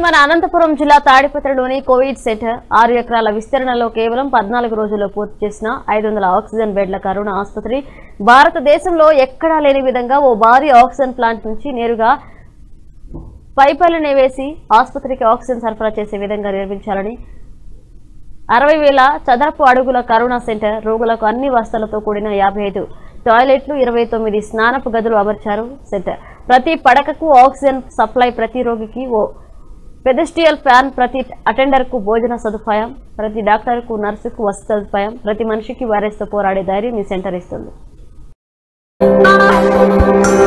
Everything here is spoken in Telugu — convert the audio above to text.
మన అనంతపురం జిల్లా తాడిపత్రిలోని కోవిడ్ సెంటర్ ఆరు ఎకరాల విస్తరణలో కేవలం పద్నాలుగు రోజుల్లో పూర్తి చేసిన ఐదు వందల ఆక్సిజన్ బెడ్ల కరోనా ఆసుపత్రి భారతదేశంలో ఎక్కడా లేని విధంగా ఓ భారీ ఆక్సిజన్ ప్లాంట్ నుంచి నేరుగా పైపులను వేసి ఆసుపత్రికి ఆక్సిజన్ సరఫరా చేసే విధంగా నిర్మించాలని అరవై వేల చదరపు అడుగుల కరోనా సెంటర్ రోగులకు అన్ని వసతులతో కూడిన యాభై ఐదు టాయిలెట్లు ఇరవై తొమ్మిది స్నానపు గదులు అమర్చారు సెంటర్ ప్రతి పడకకు ఆక్సిజన్ సప్లై ప్రతి రోగికి ఓ పెదెస్టియల్ ఫ్యాన్ ప్రతి అటెండర్కు భోజన సదుపాయం ప్రతి డాక్టర్కు నర్సుకు వసతి సదుపాయం ప్రతి మనిషికి వైరస్తో పోరాడే ధైర్యం ఈ సెంటర్ ఇస్తుంది